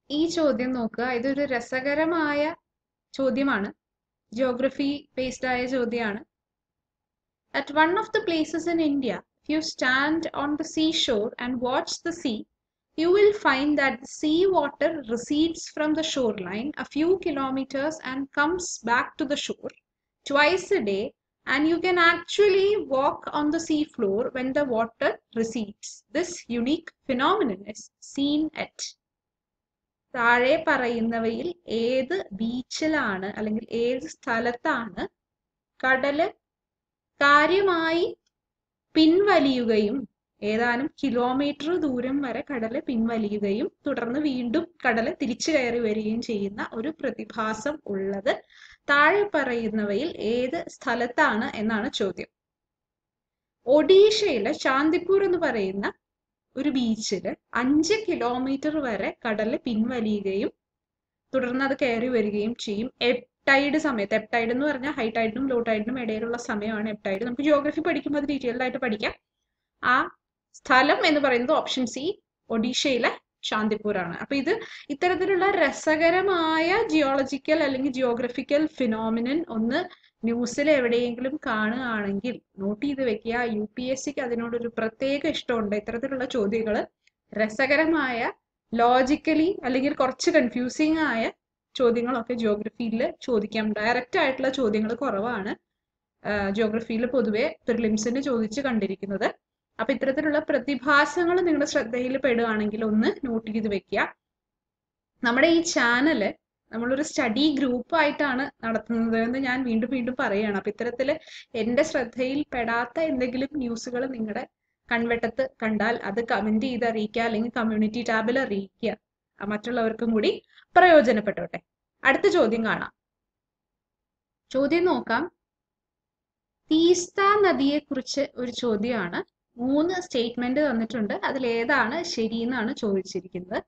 ഈ ചോദ്യം നോക്കുക ഇതൊരു രസകരമായ ചോദ്യമാണ് ജിയോഗ്രഫി ബേസ്ഡ് ആയ ചോദ്യമാണ് At one of the places in India, if you stand on the seashore and watch the sea, you will find that the sea water recedes from the shoreline a few kilometers and comes back to the shore twice a day, and you can actually walk on the sea floor when the water recedes. This unique phenomenon is seen at താഴെ പറയുന്നവയിൽ ഏത് ബീച്ചിലാണ് അല്ലെങ്കിൽ ഏത് സ്ഥലത്താണ് കടല് കാര്യമായി പിൻവലിയുകയും ഏതാനും kilometre ദൂരം വരെ കടല് പിൻവലിയുകയും തുടർന്ന് വീണ്ടും കടല് തിരിച്ചു കയറി വരികയും ചെയ്യുന്ന ഒരു പ്രതിഭാസം ഉള്ളത് താഴെ പറയുന്നവയിൽ ഏത് സ്ഥലത്താണ് എന്നാണ് ചോദ്യം ഒഡീഷയിലെ ശാന്തിപൂർ എന്ന് പറയുന്ന ഒരു ബീച്ചില് അഞ്ച് കിലോമീറ്റർ വരെ കടല് പിൻവലിയുകയും തുടർന്ന് അത് കയറി വരികയും ചെയ്യും എപ്ടൈഡ് സമയത്ത് എപ്ടൈഡ് എന്ന് പറഞ്ഞാൽ ഹൈ ടൈഡിനും ലോ ടൈഡിനും ഇടയിലുള്ള സമയമാണ് എപ്ടൈഡ് നമുക്ക് ജിയോഗ്രഫി പഠിക്കുമ്പോൾ അത് ഡീറ്റെയിൽഡ് ആയിട്ട് പഠിക്കാം ആ സ്ഥലം എന്ന് പറയുന്നത് ഓപ്ഷൻ സി ഒഡീഷയിലെ ശാന്തിപൂർ ആണ് അപ്പൊ ഇത് ഇത്തരത്തിലുള്ള രസകരമായ ജിയോളജിക്കൽ അല്ലെങ്കിൽ ജിയോഗ്രഫിക്കൽ ഫിനോമിനൻ ഒന്ന് ന്യൂസിൽ എവിടെയെങ്കിലും കാണുകയാണെങ്കിൽ നോട്ട് ചെയ്ത് വെക്കുക യു പി എസ് സിക്ക് അതിനോടൊരു പ്രത്യേക ഇഷ്ടമുണ്ട് ഇത്തരത്തിലുള്ള ചോദ്യങ്ങൾ രസകരമായ ലോജിക്കലി അല്ലെങ്കിൽ കുറച്ച് കൺഫ്യൂസിങ് ആയ ചോദ്യങ്ങളൊക്കെ ജിയോഗ്രഫിയിൽ ചോദിക്കാം ഡയറക്റ്റ് ആയിട്ടുള്ള ചോദ്യങ്ങൾ കുറവാണ് ജിയോഗ്രഫിയിൽ പൊതുവെ പ്രിലിംസിന് ചോദിച്ച് കണ്ടിരിക്കുന്നത് അപ്പൊ ഇത്തരത്തിലുള്ള പ്രതിഭാസങ്ങൾ നിങ്ങളുടെ ശ്രദ്ധയിൽ പെടുകയാണെങ്കിൽ ഒന്ന് നോട്ട് ചെയ്ത് വെക്കുക നമ്മുടെ ഈ ചാനല് നമ്മളൊരു സ്റ്റഡി ഗ്രൂപ്പ് ആയിട്ടാണ് നടത്തുന്നത് എന്ന് ഞാൻ വീണ്ടും വീണ്ടും പറയുകയാണ് അപ്പൊ ഇത്തരത്തില് എന്റെ ശ്രദ്ധയിൽ പെടാത്ത എന്തെങ്കിലും ന്യൂസുകൾ നിങ്ങളുടെ കൺവെട്ടത്ത് കണ്ടാൽ അത് കമന്റ് ചെയ്ത് അറിയിക്കുക അല്ലെങ്കിൽ കമ്മ്യൂണിറ്റി ടാബിൽ അറിയിക്കുക മറ്റുള്ളവർക്കും കൂടി പ്രയോജനപ്പെട്ടോട്ടെ അടുത്ത ചോദ്യം കാണാം ചോദ്യം നോക്കാം തീസ്ത നദിയെ കുറിച്ച് ഒരു ചോദ്യമാണ് മൂന്ന് സ്റ്റേറ്റ്മെന്റ് തന്നിട്ടുണ്ട് അതിൽ ഏതാണ് ശരി എന്നാണ് ചോദിച്ചിരിക്കുന്നത്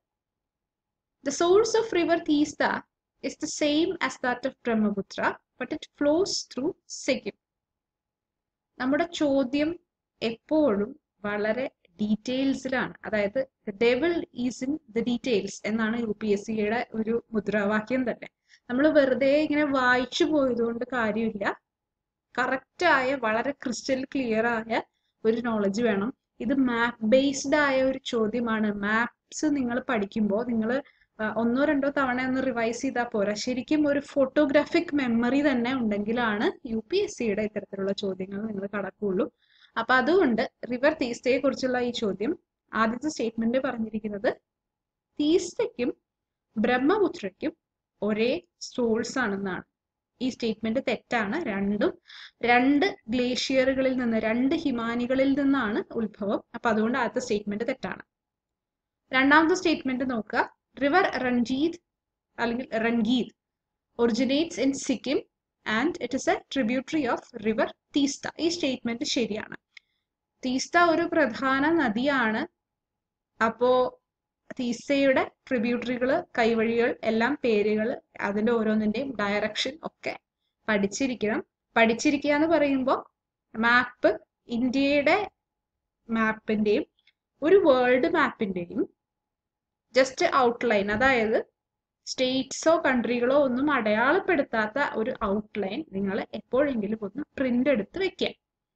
the source of river Teesta is the same as that of Brahmaputra, but it flows through Sikkim. നമ്മുടെ ചോദ്യം എപ്പോഴും വളരെ ഡീറ്റെയിൽസിലാണ് അതായത് the devil is in the details എന്നാണ് യു പി എസ് സിയുടെ ഒരു മുദ്രാവാക്യം തന്നെ നമ്മൾ വെറുതെ ഇങ്ങനെ വായിച്ചു പോയതുകൊണ്ട് കാര്യമില്ല കറക്റ്റായ വളരെ ക്രിസ്റ്റൽ ക്ലിയർ ആയ ഒരു നോളജ് വേണം ഇത് മാപ്പ് ബേസ്ഡ് ആയ ഒരു ചോദ്യമാണ് മാപ്സ് നിങ്ങൾ പഠിക്കുമ്പോൾ നിങ്ങൾ ഒന്നോ രണ്ടോ തവണ ഒന്ന് റിവൈസ് ചെയ്താൽ പോരാ ശരിക്കും ഒരു ഫോട്ടോഗ്രാഫിക് മെമ്മറി തന്നെ ഉണ്ടെങ്കിലാണ് യു പി എസ് സിയുടെ ഇത്തരത്തിലുള്ള ചോദ്യങ്ങൾ നിങ്ങൾ കടക്കുള്ളൂ അപ്പൊ അതുകൊണ്ട് റിവർ തീസ്തയെ കുറിച്ചുള്ള ഈ ചോദ്യം ആദ്യത്തെ സ്റ്റേറ്റ്മെന്റ് പറഞ്ഞിരിക്കുന്നത് തീസ്തയ്ക്കും ബ്രഹ്മപുത്രയ്ക്കും ഒരേ സോഴ്സ് ആണെന്നാണ് ഈ സ്റ്റേറ്റ്മെന്റ് തെറ്റാണ് രണ്ടും രണ്ട് ഗ്ലേഷ്യറുകളിൽ നിന്ന് രണ്ട് ഹിമാനികളിൽ നിന്നാണ് ഉത്ഭവം അപ്പൊ അതുകൊണ്ട് ആദ്യത്തെ സ്റ്റേറ്റ്മെന്റ് തെറ്റാണ് രണ്ടാമത്തെ സ്റ്റേറ്റ്മെന്റ് നോക്കുക റിവർ റൺജീത് അല്ലെങ്കിൽ Rangit originates in Sikkim and it is a tributary of river Teesta ഈ സ്റ്റേറ്റ്മെന്റ് ശരിയാണ് തീസ്ത ഒരു പ്രധാന നദിയാണ് അപ്പോ തീസ്തയുടെ ട്രിബ്യൂട്ടറികൾ കൈവഴികൾ എല്ലാം പേരുകൾ അതിന്റെ ഓരോന്നിന്റെയും ഡയറക്ഷൻ ഒക്കെ പഠിച്ചിരിക്കണം പഠിച്ചിരിക്കുക എന്ന് പറയുമ്പോൾ മാപ്പ് ഇന്ത്യയുടെ മാപ്പിന്റെയും ഒരു വേൾഡ് മാപ്പിന്റെയും ജസ്റ്റ് ഔട്ട്ലൈൻ അതായത് സ്റ്റേറ്റ്സോ കൺട്രികളോ ഒന്നും അടയാളപ്പെടുത്താത്ത ഒരു ഔട്ട്ലൈൻ നിങ്ങൾ എപ്പോഴെങ്കിലും ഒന്ന് പ്രിന്റ് എടുത്ത് വെക്കുക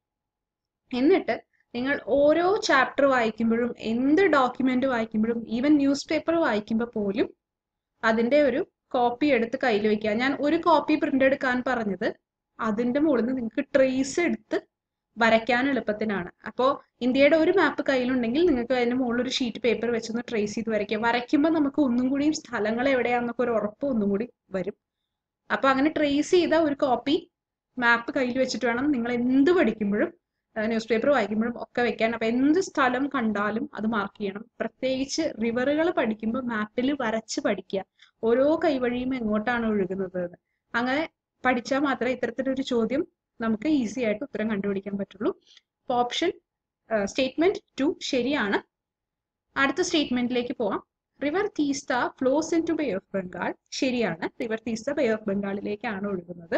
എന്നിട്ട് നിങ്ങൾ ഓരോ ചാപ്റ്റർ വായിക്കുമ്പോഴും എന്ത് ഡോക്യുമെന്റ് വായിക്കുമ്പോഴും ഈവൻ ന്യൂസ് പേപ്പർ വായിക്കുമ്പോൾ പോലും അതിന്റെ ഒരു കോപ്പി എടുത്ത് കയ്യിൽ വെക്കുക ഞാൻ ഒരു കോപ്പി പ്രിന്റ് എടുക്കാൻ പറഞ്ഞത് അതിന്റെ മുകളിൽ നിന്ന് നിങ്ങൾക്ക് ട്രേസ് എടുത്ത് വരയ്ക്കാൻ എളുപ്പത്തിനാണ് അപ്പോൾ ഇന്ത്യയുടെ ഒരു മാപ്പ് കയ്യിലുണ്ടെങ്കിൽ നിങ്ങൾക്ക് അതിന്റെ മുകളിൽ ഒരു ഷീറ്റ് പേപ്പർ വെച്ചൊന്ന് ട്രേസ് ചെയ്ത് വരയ്ക്കുക വരയ്ക്കുമ്പോൾ നമുക്ക് ഒന്നും കൂടിയും സ്ഥലങ്ങൾ എവിടെയാണെന്നൊക്കെ ഒരു ഉറപ്പ് ഒന്നും കൂടി വരും അപ്പൊ അങ്ങനെ ട്രേസ് ചെയ്ത ഒരു കോപ്പി മാപ്പ് കയ്യിൽ വെച്ചിട്ട് വേണം നിങ്ങൾ എന്ത് പഠിക്കുമ്പോഴും ന്യൂസ് പേപ്പർ വായിക്കുമ്പോഴും ഒക്കെ വെക്കാൻ അപ്പൊ എന്ത് സ്ഥലം കണ്ടാലും അത് മാർക്ക് ചെയ്യണം പ്രത്യേകിച്ച് റിവറുകൾ പഠിക്കുമ്പോൾ മാപ്പിൽ വരച്ച് പഠിക്കുക ഓരോ കൈവഴിയും എങ്ങോട്ടാണ് ഒഴുകുന്നത് അങ്ങനെ പഠിച്ചാൽ മാത്രമേ ഇത്തരത്തിലൊരു ചോദ്യം നമുക്ക് ഈസി ആയിട്ട് ഉത്തരം കണ്ടുപിടിക്കാൻ പറ്റുള്ളൂ അപ്പോൾ ഓപ്ഷൻ സ്റ്റേറ്റ്മെന്റ് ടു ശരിയാണ് അടുത്ത സ്റ്റേറ്റ്മെന്റിലേക്ക് പോവാം river Teesta flows into bay of Bengal ശരിയാണ് റിവർ തീസ്ത ബേ ഓഫ് ബംഗാളിലേക്കാണ് ഒഴുകുന്നത്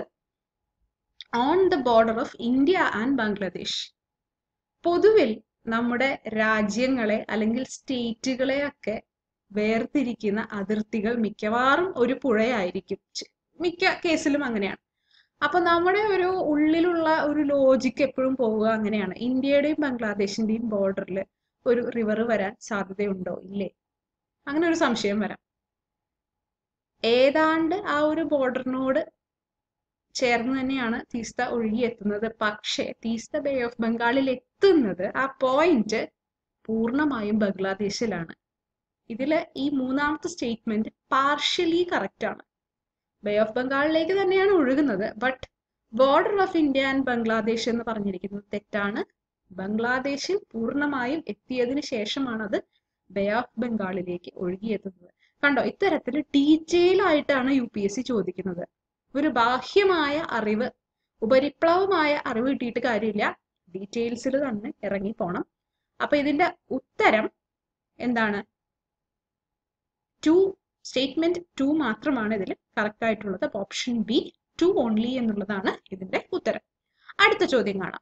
on the border of India and Bangladesh പൊതുവിൽ നമ്മുടെ രാജ്യങ്ങളെ അല്ലെങ്കിൽ സ്റ്റേറ്റുകളെ ഒക്കെ വേർതിരിക്കുന്ന അതിർത്തികൾ മിക്കവാറും ഒരു പുഴയായിരിക്കും ച്- മിക്ക കേസിലും അങ്ങനെയാണ് അപ്പൊ നമ്മുടെ ഒരു ഉള്ളിലുള്ള ഒരു ലോജിക്ക് എപ്പോഴും പോവുക അങ്ങനെയാണ് ഇന്ത്യയുടെയും ബംഗ്ലാദേശിന്റെയും ബോർഡറിൽ ഒരു റിവർ വരാൻ സാധ്യതയുണ്ടോ ഇല്ലേ അങ്ങനെ ഒരു സംശയം വരാം ഏതാണ്ട് ആ ഒരു ബോർഡറിനോട് ചേർന്ന് തന്നെയാണ് തീസ്ത ഒഴുകിയെത്തുന്നത് പക്ഷേ തീസ്ത ബേ ഓഫ് ബംഗാളിൽ എത്തുന്നത് ആ പോയിന്റ് പൂർണ്ണമായും ബംഗ്ലാദേശിലാണ് ഇതില് ഈ മൂന്നാമത്തെ സ്റ്റേറ്റ്മെന്റ് പാർഷ്യലി കറക്റ്റ് ആണ് ബേ ഓഫ് ബംഗാളിലേക്ക് തന്നെയാണ് ഒഴുകുന്നത് but border of India and Bangladesh എന്ന് പറഞ്ഞിരിക്കുന്നത് തെറ്റാണ് ബംഗ്ലാദേശിൽ പൂർണ്ണമായും എത്തിയതിനു ശേഷമാണ് അത് ബേ ഓഫ് ബംഗാളിലേക്ക് ഒഴുകിയെത്തുന്നത് കണ്ടോ ഇത്തരത്തിൽ ഡീറ്റെയിൽ ആയിട്ടാണ് യു പി എസ് സി ചോദിക്കുന്നത് ഒരു ബാഹ്യമായ അറിവ് ഉപരിപ്ലവമായ അറിവ് കിട്ടിയിട്ട് കാര്യമില്ല ഡീറ്റെയിൽസിൽ തന്നെ ഇറങ്ങി പോണം അപ്പൊ ഇതിന്റെ ഉത്തരം എന്താണ് ടു സ്റ്റേറ്റ്മെന്റ് ടു മാത്രമാണ് ഇതിൽ കറക്റ്റ് ആയിട്ടുള്ളത് അപ്പൊ ഓപ്ഷൻ ബി ടു ഓൺലി എന്നുള്ളതാണ് ഇതിന്റെ ഉത്തരം അടുത്ത ചോദ്യം കാണാം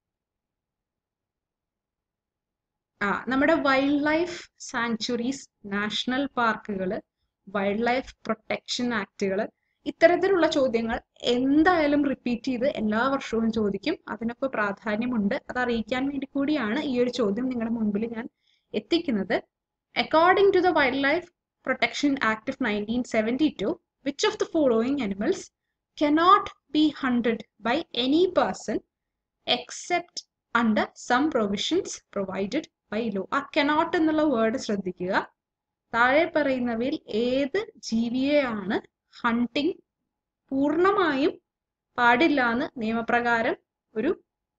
ആ നമ്മുടെ വൈൽഡ് ലൈഫ് സാങ്ച്വറീസ് നാഷണൽ പാർക്കുകൾ വൈൽഡ് ലൈഫ് പ്രൊട്ടക്ഷൻ ആക്ടുകൾ ഇത്തരത്തിലുള്ള ചോദ്യങ്ങൾ എന്തായാലും റിപ്പീറ്റ് ചെയ്ത് എല്ലാ വർഷവും ചോദിക്കും അതിനൊക്കെ പ്രാധാന്യമുണ്ട് അത് അറിയിക്കാൻ വേണ്ടി കൂടിയാണ് ഈ ഒരു ചോദ്യം നിങ്ങളുടെ മുൻപിൽ ഞാൻ എത്തിക്കുന്നത് according to the wildlife protection act of nineteen seventy two which of the following animals cannot be hunted by any person except under some provisions provided by law ആ കനോട്ട് എന്നുള്ള വേർഡ് ശ്രദ്ധിക്കുക താഴെ പറയുന്നവയിൽ ഏത് ജീവിയെയാണ് hunting പൂർണ്ണമായും പാടില്ല എന്ന് നിയമപ്രകാരം ഒരു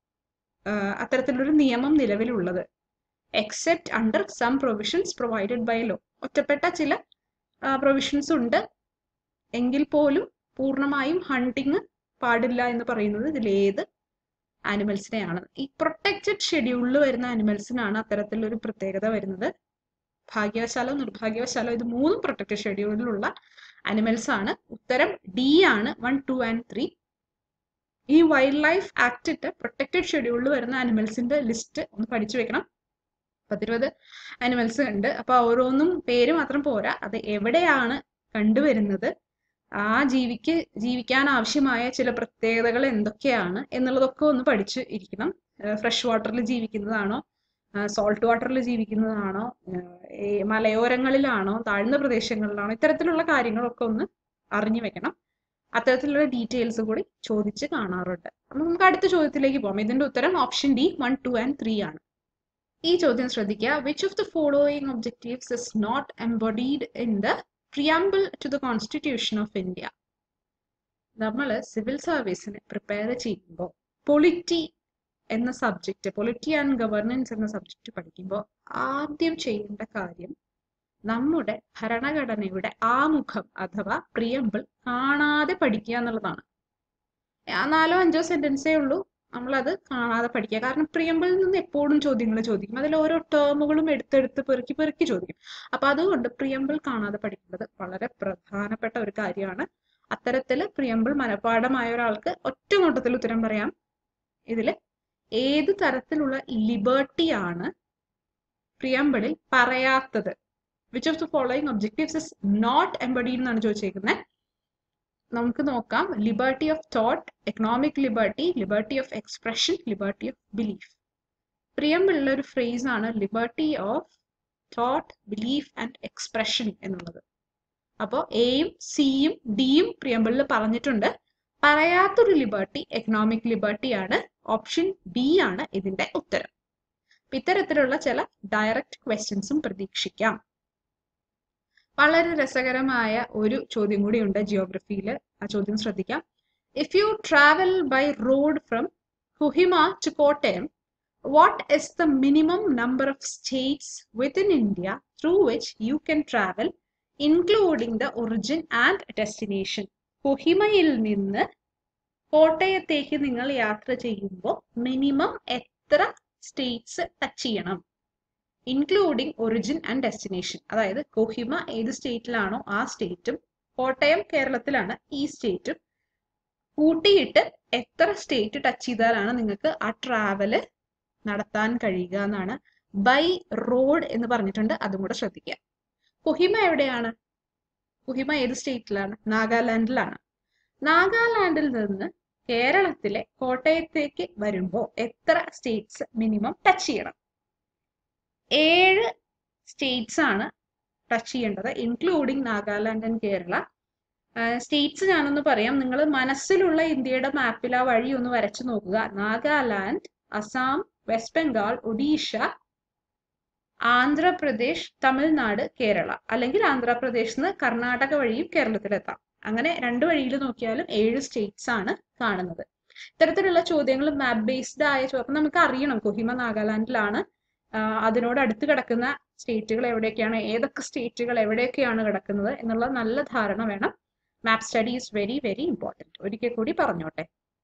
ആ, അത്തരത്തിലൊരു നിയമം നിലവിലുള്ളത് except under some provisions provided by law ഒറ്റപ്പെട്ട ചില പ്രൊവിഷൻസ് ഉണ്ട് എങ്കിൽ പോലും പൂർണ്ണമായും ഹണ്ടിങ് പാടില്ല എന്ന് പറയുന്നത് ഇതിലേത് ആനിമൽസിനെയാണ് ഈ പ്രൊട്ടക്റ്റഡ് ഷെഡ്യൂളിൽ വരുന്ന ആനിമൽസിനാണ് അത്തരത്തിലൊരു പ്രത്യേകത വരുന്നത് ഭാഗ്യവശാലോ നിർഭാഗ്യവശാലോ ഇത് മൂന്നും പ്രൊട്ടക്റ്റഡ് ഷെഡ്യൂളിലുള്ള അനിമൽസ് ആണ് ഉത്തരം ഡി ആണ് വൺ ടു ആൻഡ് ത്രീ ഈ വൈൽഡ് ലൈഫ് ആക്ടിട്ട് പ്രൊട്ടക്റ്റഡ് ഷെഡ്യൂളിൽ വരുന്ന അനിമൽസിന്റെ ലിസ്റ്റ് ഒന്ന് പഠിച്ചു വെക്കണം പത്തിരുപത് അനിമൽസ് ഉണ്ട് അപ്പൊ ഓരോന്നും പേര് മാത്രം പോരാ അത് എവിടെയാണ് കണ്ടുവരുന്നത് ആ ജീവിക്ക് ജീവിക്കാൻ ആവശ്യമായ ചില പ്രത്യേകതകൾ എന്തൊക്കെയാണ് എന്നുള്ളതൊക്കെ ഒന്ന് പഠിച്ച് ഇരിക്കണം ഫ്രഷ് വാട്ടറിൽ ജീവിക്കുന്നതാണോ സോൾട്ട് വാട്ടറിൽ ജീവിക്കുന്നതാണോ ഈ മലയോരങ്ങളിലാണോ താഴ്ന്ന പ്രദേശങ്ങളിലാണോ ഇത്തരത്തിലുള്ള കാര്യങ്ങളൊക്കെ ഒന്ന് അറിഞ്ഞു വെക്കണം അത്തരത്തിലുള്ള ഡീറ്റെയിൽസ് കൂടി ചോദിച്ച് കാണാറുണ്ട് അപ്പൊ നമുക്ക് അടുത്ത ചോദ്യത്തിലേക്ക് പോകാം ഇതിന്റെ ഉത്തരം option D one two and three ആണ് ഈ ചോദ്യം ശ്രദ്ധിക്കുക which of the following objectives is not embodied in the preamble to the constitution of India നമ്മൾ സിവിൽ സർവീസിന് പ്രിപ്പയർ ചെയ്യുമ്പോൾ പൊളിറ്റി എന്ന സബ്ജക്റ്റ് പൊളിറ്റി ആൻഡ് ഗവർണൻസ് എന്ന സബ്ജക്റ്റ് പഠിക്കുമ്പോൾ ആദ്യം ചെയ്യേണ്ട കാര്യം നമ്മുടെ ഭരണഘടനയുടെ ആമുഖം അഥവാ പ്രിയമ്പിൾ കാണാതെ പഠിക്കുക എന്നുള്ളതാണ് ആ നാലോ അഞ്ചോ സെന്റൻസേ ഉള്ളൂ നമ്മളത് കാണാതെ പഠിക്കുക കാരണം പ്രിയമ്പിളിൽ നിന്ന് എപ്പോഴും ചോദ്യങ്ങൾ ചോദിക്കും അതിൽ ഓരോ ടേമുകളും എടുത്തെടുത്ത് പെറുക്കി പെറുക്കി ചോദിക്കും അപ്പൊ അതുകൊണ്ട് പ്രിയമ്പിൾ കാണാതെ പഠിക്കേണ്ടത് വളരെ പ്രധാനപ്പെട്ട ഒരു കാര്യമാണ് അത്തരത്തിൽ പ്രിയമ്പിൾ മനഃപ്പാഠമായ ഒരാൾക്ക് ഒറ്റ നോട്ടത്തിൽ ഉത്തരം പറയാം ഇതില് ഏത് തരത്തിലുള്ള ലിബർട്ടിയാണ് പ്രിയമ്പിളിൽ പറയാത്തത് which of the following objectives is not embedded എന്നാണ് ചോദിച്ചേക്കുന്നത് നമുക്ക് നോക്കാം liberty of thought economic liberty liberty of expression liberty of belief പ്രിയമ്പിളുള്ള ഒരു ഫ്രേസ് ആണ് liberty of thought belief and expression എന്നുള്ളത് അപ്പോൾ എയും സിയും ഡിയും പ്രിയമ്പിളിൽ പറഞ്ഞിട്ടുണ്ട് പറയാത്തൊരു ലിബർട്ടി എക്കണോമിക് ലിബർട്ടി ആണ് ഓപ്ഷൻ ബി ആണ് ഇതിന്റെ ഉത്തരം ഇത്തരത്തിലുള്ള ചില ഡയറക്റ്റ് ക്വസ്റ്റ്യൻസും പ്രതീക്ഷിക്കാം വളരെ രസകരമായ ഒരു ചോദ്യം കൂടി ഉണ്ട് ജിയോഗ്രഫിയിൽ ആ ചോദ്യം ശ്രദ്ധിക്കാം if you travel by road from Kohima to Kottayam what is the minimum number of states within India through which you can travel including the origin and destination കൊഹിമയിൽ നിന്ന് കോട്ടയത്തേക്ക് നിങ്ങൾ യാത്ര ചെയ്യുമ്പോൾ മിനിമം എത്ര സ്റ്റേറ്റ്സ് ടച്ച് ചെയ്യണം ഇൻക്ലൂഡിംഗ് ഒറിജിൻ ആൻഡ് ഡെസ്റ്റിനേഷൻ അതായത് കൊഹിമ ഏത് സ്റ്റേറ്റിലാണോ ആ സ്റ്റേറ്റും കോട്ടയം കേരളത്തിലാണ് ഈ സ്റ്റേറ്റും കൂട്ടിയിട്ട് എത്ര സ്റ്റേറ്റ് ടച്ച് ചെയ്താലാണ് നിങ്ങൾക്ക് ആ ട്രാവല് നടത്താൻ കഴിയുക എന്നാണ് ബൈ റോഡ് എന്ന് പറഞ്ഞിട്ടുണ്ട് അതും കൂടെ ശ്രദ്ധിക്കുക കൊഹിമ എവിടെയാണ് കൊഹിമ ഏത് സ്റ്റേറ്റിലാണ് നാഗാലാൻഡിലാണ് നാഗാലാൻഡിൽ നിന്ന് കേരളത്തിലെ കോട്ടയത്തേക്ക് വരുമ്പോൾ എത്ര സ്റ്റേറ്റ്സ് മിനിമം ടച്ച് ചെയ്യണം ഏഴ് സ്റ്റേറ്റ്സ് ആണ് ടച്ച് ചെയ്യേണ്ടത് including Nagaland and Kerala states ഞാനൊന്ന് പറയാം നിങ്ങൾ മനസ്സിലുള്ള ഇന്ത്യയുടെ മാപ്പിൽ ആ വഴി ഒന്ന് വരച്ചു നോക്കുക നാഗാലാൻഡ് അസാം വെസ്റ്റ് ബംഗാൾ ഒഡീഷ ആന്ധ്രാപ്രദേശ് തമിഴ്നാട് കേരള അല്ലെങ്കിൽ ആന്ധ്രാപ്രദേശിൽ നിന്ന് കർണാടക വഴിയും കേരളത്തിലെത്താം അങ്ങനെ രണ്ട് വഴിയിൽ നോക്കിയാലും ഏഴ് സ്റ്റേറ്റ്സ് ആണ് കാണുന്നത് ഇത്തരത്തിലുള്ള ചോദ്യങ്ങൾ മാപ്പ് ബേസ്ഡ് ആയ ചോദ്യം നമുക്ക് അറിയണം കൊഹിമ നാഗാലാൻഡിലാണ് അതിനോട് അടുത്ത് കിടക്കുന്ന സ്റ്റേറ്റുകൾ എവിടെയൊക്കെയാണ് ഏതൊക്കെ സ്റ്റേറ്റുകൾ എവിടെയൊക്കെയാണ് കിടക്കുന്നത് എന്നുള്ള നല്ല ധാരണ വേണം map study is very very important ഒരിക്കൽ കൂടി പറഞ്ഞോട്ടെ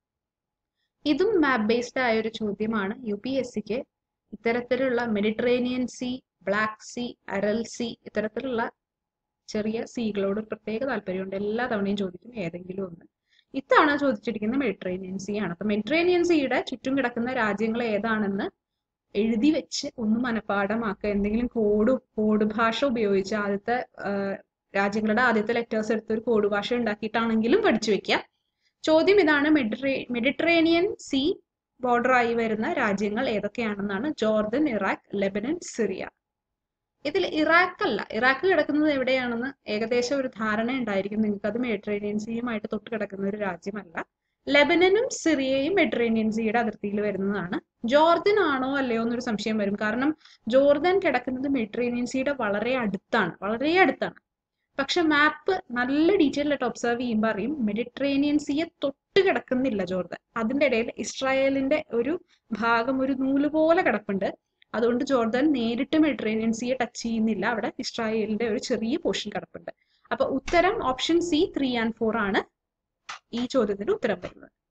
ഇതും മാപ്പ് ബേസ്ഡ് ആയ ഒരു ചോദ്യമാണ് യു പി എസ് സിക്ക് ഇത്തരത്തിലുള്ള Mediterranean sea black sea Aral sea ഇത്തരത്തിലുള്ള ചെറിയ സീകളോട് പ്രത്യേക താല്പര്യമുണ്ട് എല്ലാ തവണയും ചോദിക്കും ഏതെങ്കിലും ഒന്ന് ഇത്തവണ ചോദിച്ചിരിക്കുന്ന മെഡിറ്ററേനിയൻ സീ ആണ് അപ്പൊ മെഡിറ്ററേനിയൻ സീയുടെ ചുറ്റും കിടക്കുന്ന രാജ്യങ്ങൾ ഏതാണെന്ന് എഴുതി വെച്ച് ഒന്ന് മനഃപ്പാടമാക്കുക എന്തെങ്കിലും കോഡ് കോഡ് ഭാഷ ഉപയോഗിച്ച് ആദ്യത്തെ രാജ്യങ്ങളുടെ ആദ്യത്തെ ലെറ്റേഴ്സ് എടുത്ത് ഒരു കോഡ് ഭാഷ ഉണ്ടാക്കിയിട്ടാണെങ്കിലും പഠിച്ചു വെക്കുക ചോദ്യം ഇതാണ് മെഡിറ്ററേ മെഡിറ്ററേനിയൻ സീ ബോർഡറായി വരുന്ന രാജ്യങ്ങൾ ഏതൊക്കെയാണെന്നാണ് ജോർദൻ ഇറാഖ് ലെബനൻ സിറിയ ഇതിൽ ഇറാഖ് അല്ല ഇറാഖ് കിടക്കുന്നത് എവിടെയാണെന്ന് ഏകദേശം ഒരു ധാരണ ഉണ്ടായിരിക്കും നിങ്ങൾക്ക് അത് മെഡിറ്ററേനിയൻ സീയുമായിട്ട് തൊട്ട് കിടക്കുന്ന ഒരു രാജ്യമല്ല ലെബനനും സിറിയയും മെഡിറ്ററേനിയൻ സീയുടെ അതിർത്തിയിൽ വരുന്നതാണ് ജോർദൻ ആണോ അല്ലയോ എന്നൊരു സംശയം വരും കാരണം ജോർദൻ കിടക്കുന്നത് മെഡിറ്ററേനിയൻ സീയുടെ വളരെ അടുത്താണ് വളരെ അടുത്താണ് പക്ഷെ മാപ്പ് നല്ല ഡീറ്റെയിൽ ആയിട്ട് ഒബ്സർവ് ചെയ്യുമ്പോൾ അറിയും മെഡിറ്ററേനിയൻ സീയെ തൊട്ട് കിടക്കുന്നില്ല ജോർദൻ അതിന്റെ ഇടയിൽ ഇസ്രായേലിന്റെ ഒരു ഭാഗം ഒരു നൂല് പോലെ കിടപ്പുണ്ട് അതുകൊണ്ട് ജോർദൻ നേരിട്ട് മെഡിറ്ററേനിയൻ സീയെ ടച്ച് ചെയ്യുന്നില്ല അവിടെ ഇസ്രായേലിന്റെ ഒരു ചെറിയ പോർഷൻ കിടപ്പുണ്ട് അപ്പൊ ഉത്തരം option C three and four ആണ് ഈ ചോദ്യത്തിന്റെ ഉത്തരം വരുന്നത്